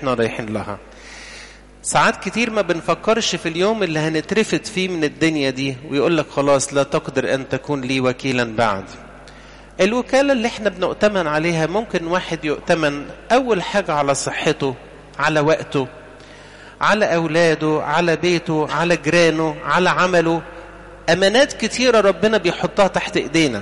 احنا رايحين لها ساعات كتير ما بنفكرش في اليوم اللي هنترفد فيه من الدنيا دي ويقول لك خلاص لا تقدر أن تكون لي وكيلا بعد الوكالة اللي احنا بنؤتمن عليها ممكن واحد يؤتمن أول حاجة على صحته على وقته على أولاده على بيته على جيرانه على عمله أمانات كتيرة ربنا بيحطها تحت إيدينا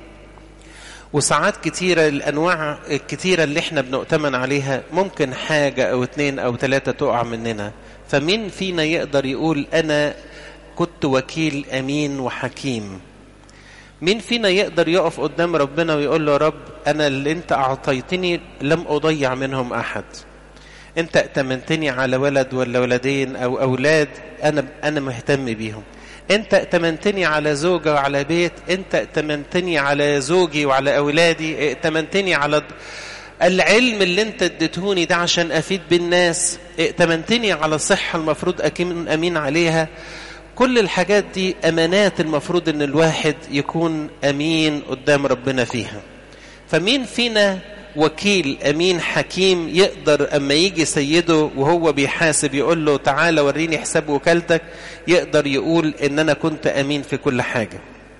وساعات كتيرة الأنواع الكتيرة اللي احنا بنؤتمن عليها ممكن حاجة أو اتنين أو تلاتة تقع مننا فمين فينا يقدر يقول أنا كنت وكيل أمين وحكيم مين فينا يقدر يقف قدام ربنا ويقول له رب أنا اللي أنت أعطيتني لم أضيع منهم أحد أنت ائتمنتني على ولد ولا ولدين أو أولاد أنا أنا مهتم بيهم أنت ائتمنتني على زوجة وعلى بيت أنت ائتمنتني على زوجي وعلى أولادي ائتمنتني على العلم اللي أنت اديتهوني ده عشان أفيد بالناس ائتمنتني على صحة المفروض أكون أمين عليها كل الحاجات دي أمانات المفروض أن الواحد يكون أمين قدام ربنا فيها فمين فينا وكيل أمين حكيم يقدر أما يجي سيده وهو بيحاسب يقول له تعالى وريني حساب وكالتك يقدر يقول إن أنا كنت أمين في كل حاجة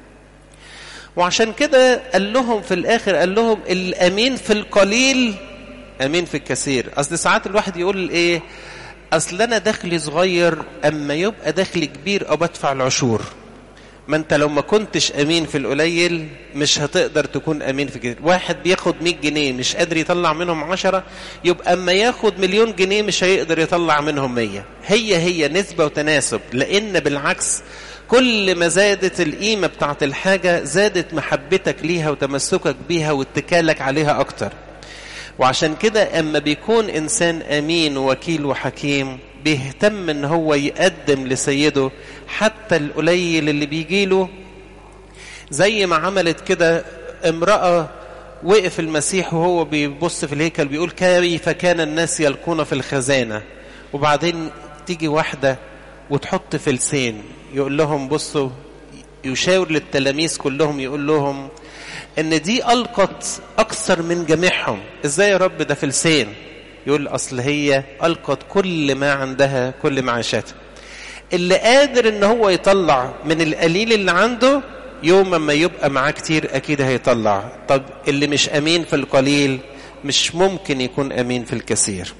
وعشان كده قال لهم في الآخر قال لهم الأمين في القليل أمين في الكثير أصل ساعات الواحد يقول إيه أصل أنا دخلي صغير أما يبقى دخلي كبير أو بدفع العشور ما أنت لو ما كنتش أمين في القليل مش هتقدر تكون أمين في كتير واحد بياخد 100 جنيه مش قادر يطلع منهم عشرة يبقى أما ياخد مليون جنيه مش هيقدر يطلع منهم 100 هي هي نسبة وتناسب لأن بالعكس كل ما زادت القيمة بتاعت الحاجة زادت محبتك ليها وتمسكك بيها واتكالك عليها أكتر وعشان كده اما بيكون انسان امين ووكيل وحكيم بيهتم ان هو يقدم لسيده حتى القليل اللي بيجيله زي ما عملت كده امرأة وقف المسيح وهو بيبص في الهيكل بيقول كيف كان الناس يلقون في الخزانة وبعدين تيجي واحدة وتحط فلسين يقول لهم بصوا يشاور للتلاميذ كلهم يقول لهم ان دي القت اكثر من جميعهم ازاي يا رب ده فلسين يقول اصل هي القت كل ما عندها كل معاشاتها اللي قادر ان هو يطلع من القليل اللي عنده يوم ما يبقى معاه كتير اكيد هيطلع طب اللي مش امين في القليل مش ممكن يكون امين في الكثير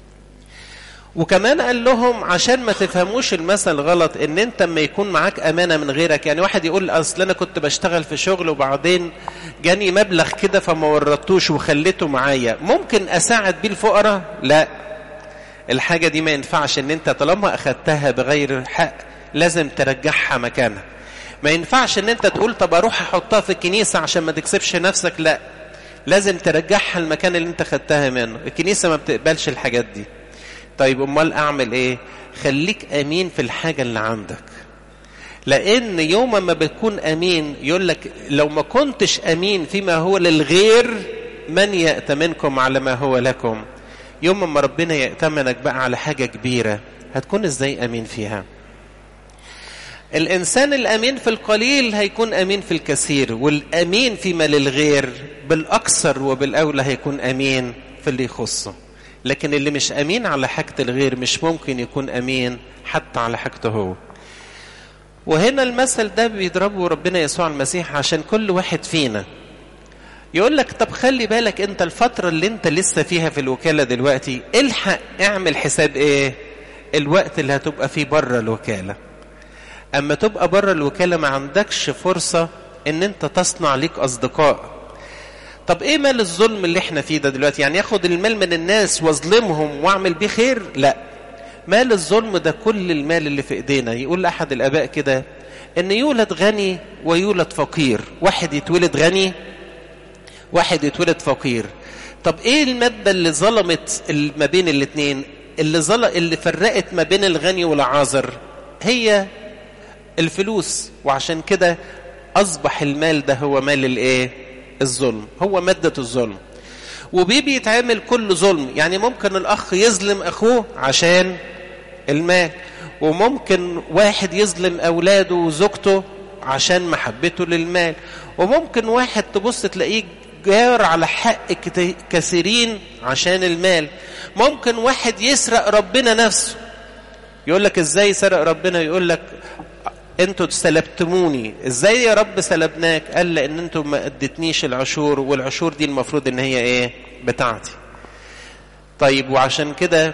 وكمان قال لهم عشان ما تفهموش المثل غلط ان انت اما يكون معاك امانه من غيرك يعني واحد يقول اصل انا كنت بشتغل في شغل وبعدين جاني مبلغ كده فما ورطوش وخليته معايا ممكن اساعد بيه الفقراء لا الحاجه دي ما ينفعش ان انت طالما اخدتها بغير حق لازم ترجعها مكانها ما ينفعش ان انت تقول طب اروح احطها في الكنيسه عشان ما تكسبش نفسك لا لازم ترجعها المكان اللي انت خدتها منه الكنيسه ما بتقبلش الحاجات دي طيب امال اعمل ايه خليك امين في الحاجه اللي عندك لان يوم ما بتكون امين يقول لك لو ما كنتش امين فيما هو للغير من يأتمنكم على ما هو لكم يوم ما ربنا يأتمنك بقى على حاجه كبيره هتكون ازاي امين فيها الانسان الامين في القليل هيكون امين في الكثير والامين فيما للغير بالاكثر وبالاولى هيكون امين في اللي يخصه لكن اللي مش امين على حاجه الغير مش ممكن يكون امين حتى على حاجته هو وهنا المثل ده بيضربه ربنا يسوع المسيح عشان كل واحد فينا يقول لك طب خلي بالك انت الفترة اللي انت لسه فيها في الوكالة دلوقتي الحق اعمل حساب ايه الوقت اللي هتبقى فيه بره الوكالة اما تبقى بره الوكالة ما عندكش فرصة ان انت تصنع ليك اصدقاء طب ايه مال الظلم اللي احنا فيه ده دلوقتي يعني ياخد المال من الناس واظلمهم واعمل بيه خير لا مال الظلم ده كل المال اللي في ايدينا يقول احد الاباء كده ان يولد غني ويولد فقير واحد يتولد غني واحد يتولد فقير طب ايه المادة اللي ظلمت ما بين الاثنين اللي ظل اللي فرقت ما بين الغني والعازر هي الفلوس وعشان كده اصبح المال ده هو مال الايه الظلم هو مادة الظلم وبيه بيتعمل كل ظلم يعني ممكن الأخ يظلم أخوه عشان المال وممكن واحد يظلم أولاده وزوجته عشان محبته للمال وممكن واحد تبص تلاقيه يتجار على حق كثيرين عشان المال ممكن واحد يسرق ربنا نفسه يقول لك ازاي سرق ربنا يقول لك انتوا سلبتموني ازاي يا رب سلبناك قال لان انتوا ما اديتنيش العشور والعشور دي المفروض ان هي ايه بتاعتي طيب وعشان كده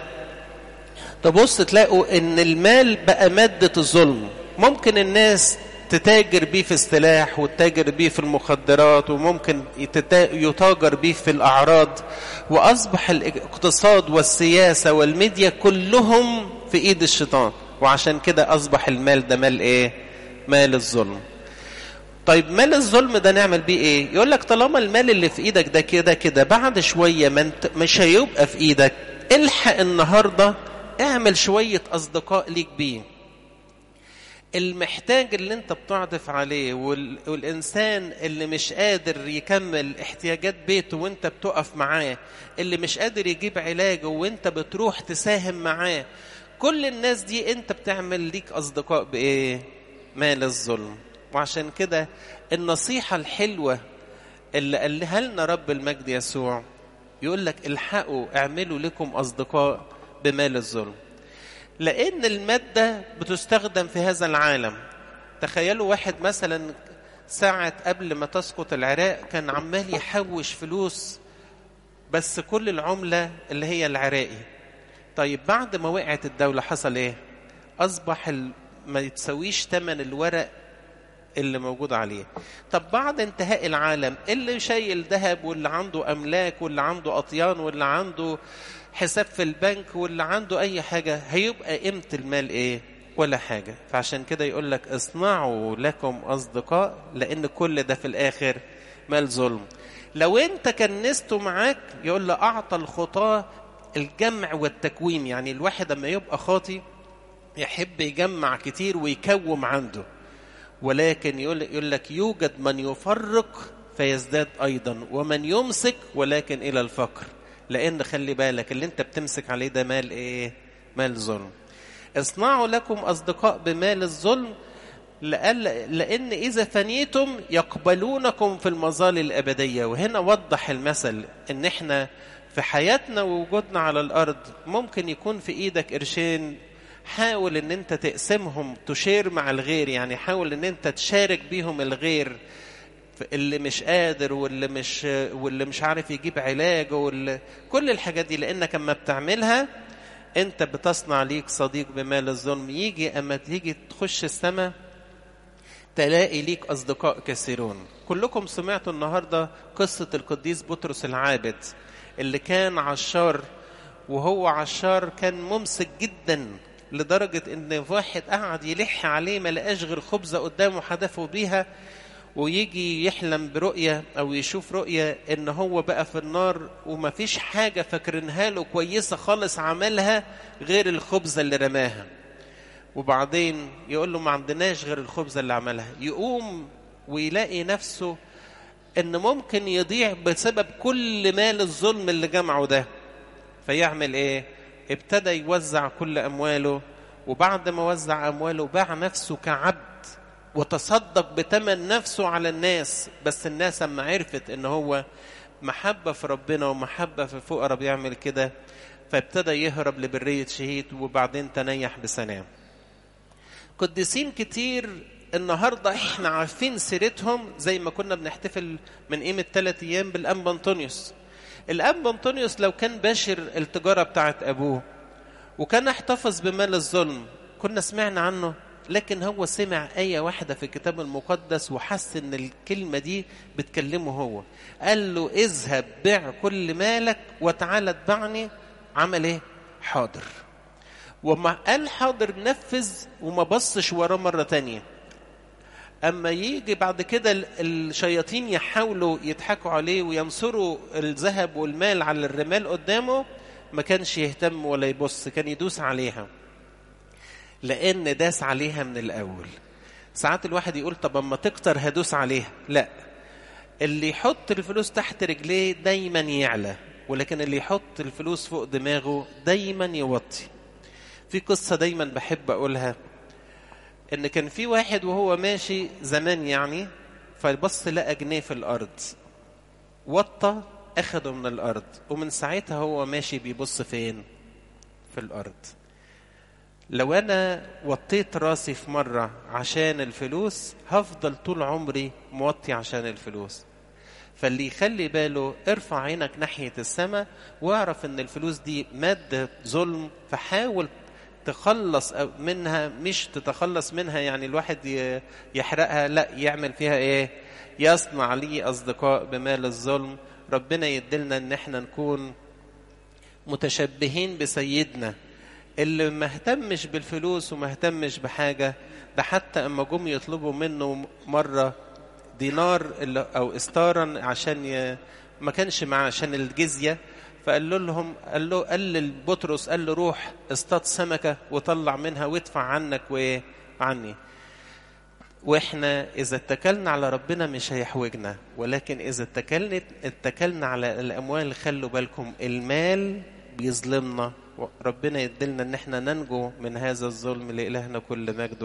تبص تلاقوا ان المال بقى مادة الظلم ممكن الناس تتاجر بيه في السلاح وتتاجر بيه في المخدرات وممكن يتاجر بيه في الأعراض وأصبح الاقتصاد والسياسة والميديا كلهم في إيد الشيطان وعشان كده أصبح المال ده مال إيه؟ مال الظلم طيب مال الظلم ده نعمل بيه ايه يقول لك طالما المال اللي في ايدك ده كده كده بعد شوية ما انت مش هيبقى في ايدك الحق النهاردة اعمل شوية اصدقاء ليك بيه المحتاج اللي انت بتعطف عليه وال... والانسان اللي مش قادر يكمل احتياجات بيته وانت بتقف معاه اللي مش قادر يجيب علاجه وانت بتروح تساهم معاه كل الناس دي انت بتعمل ليك اصدقاء بايه مال الظلم وعشان كده النصيحة الحلوة اللي قالها لنا رب المجد يسوع يقول لك الحقوا اعملوا لكم أصدقاء بمال الظلم لأن المادة بتستخدم في هذا العالم تخيلوا واحد مثلا ساعة قبل ما تسقط العراق كان عمال يحوش فلوس بس كل العملة اللي هي العراقي طيب بعد ما وقعت الدولة حصل ايه أصبح ما يتسويش ثمن الورق اللي موجود عليه طب بعد انتهاء العالم اللي شايل ذهب واللي عنده أملاك واللي عنده أطيان واللي عنده حساب في البنك واللي عنده أي حاجة هيبقى قيمة المال إيه ولا حاجة فعشان كده يقول لك اصنعوا لكم أصدقاء لأن كل ده في الآخر مال ظلم لو انت كنسته معاك يقول له أعطى الخطاة الجمع والتكويم يعني الواحد لما يبقى خاطي يحب يجمع كتير ويكوم عنده ولكن يقول, يقول لك يوجد من يفرق فيزداد أيضا ومن يمسك ولكن إلى الفقر لأن خلي بالك اللي انت بتمسك عليه ده مال ايه مال ظلم اصنعوا لكم أصدقاء بمال الظلم لأن إذا فنيتم يقبلونكم في المظال الأبدية وهنا وضح المثل إن إحنا في حياتنا ووجودنا على الأرض ممكن يكون في إيدك قرشين حاول ان انت تقسمهم تشير مع الغير يعني حاول ان انت تشارك بيهم الغير اللي مش قادر واللي مش واللي مش عارف يجيب علاج واللي كل الحاجات دي لانك اما بتعملها انت بتصنع ليك صديق بمال الظلم يجي اما تيجي تخش السماء تلاقي ليك اصدقاء كثيرون كلكم سمعتوا النهارده قصه القديس بطرس العابد اللي كان عشار وهو عشار كان ممسك جدا لدرجة ان واحد قعد يلح عليه ما لقاش غير خبزة قدامه حدفه بيها ويجي يحلم برؤية او يشوف رؤية ان هو بقى في النار وما فيش حاجة فاكرينها له كويسة خالص عملها غير الخبزة اللي رماها وبعدين يقول له ما عندناش غير الخبزة اللي عملها يقوم ويلاقي نفسه ان ممكن يضيع بسبب كل مال الظلم اللي جمعه ده فيعمل ايه ابتدى يوزع كل أمواله وبعد ما وزع أمواله باع نفسه كعبد وتصدق بتمن نفسه على الناس بس الناس اما عرفت ان هو محبة في ربنا ومحبة في الفقراء بيعمل كده فابتدى يهرب لبرية شهيد وبعدين تنيح بسلام قديسين كتير النهاردة احنا عارفين سيرتهم زي ما كنا بنحتفل من قيمة ثلاث ايام بالانبا انطونيوس الأب أنطونيوس لو كان باشر التجارة بتاعت أبوه وكان احتفظ بمال الظلم كنا سمعنا عنه لكن هو سمع آية واحدة في الكتاب المقدس وحس إن الكلمة دي بتكلمه هو قال له اذهب بيع كل مالك وتعالى اتبعني عمل ايه؟ حاضر وما قال حاضر نفذ وما بصش وراه مرة تانية اما يجي بعد كده الشياطين يحاولوا يضحكوا عليه وينصروا الذهب والمال على الرمال قدامه ما كانش يهتم ولا يبص كان يدوس عليها لان داس عليها من الاول ساعات الواحد يقول طب اما تكتر هدوس عليها لا اللي يحط الفلوس تحت رجليه دايما يعلى ولكن اللي يحط الفلوس فوق دماغه دايما يوطي في قصه دايما بحب اقولها ان كان في واحد وهو ماشي زمان يعني فبص لقى جنيه في الارض وطى أخده من الأرض ومن ساعتها هو ماشي بيبص فين في الأرض لو أنا وطيت راسي في مرة عشان الفلوس هفضل طول عمري موطي عشان الفلوس فاللي يخلي باله ارفع عينك ناحية السماء واعرف ان الفلوس دي مادة ظلم فحاول تخلص منها مش تتخلص منها يعني الواحد يحرقها لا يعمل فيها ايه يصنع لي اصدقاء بمال الظلم ربنا يدلنا ان احنا نكون متشبهين بسيدنا اللي ما اهتمش بالفلوس وما اهتمش بحاجة ده حتى اما جم يطلبوا منه مرة دينار او استارا عشان ي... ما كانش معاه عشان الجزيه فقال لهم قال له قال بطرس قال له روح اصطاد سمكه وطلع منها وادفع عنك وايه عني واحنا اذا اتكلنا على ربنا مش هيحوجنا ولكن اذا اتكلنا اتكلنا على الاموال خلوا بالكم المال بيظلمنا ربنا يدلنا ان احنا ننجو من هذا الظلم لالهنا كل مجد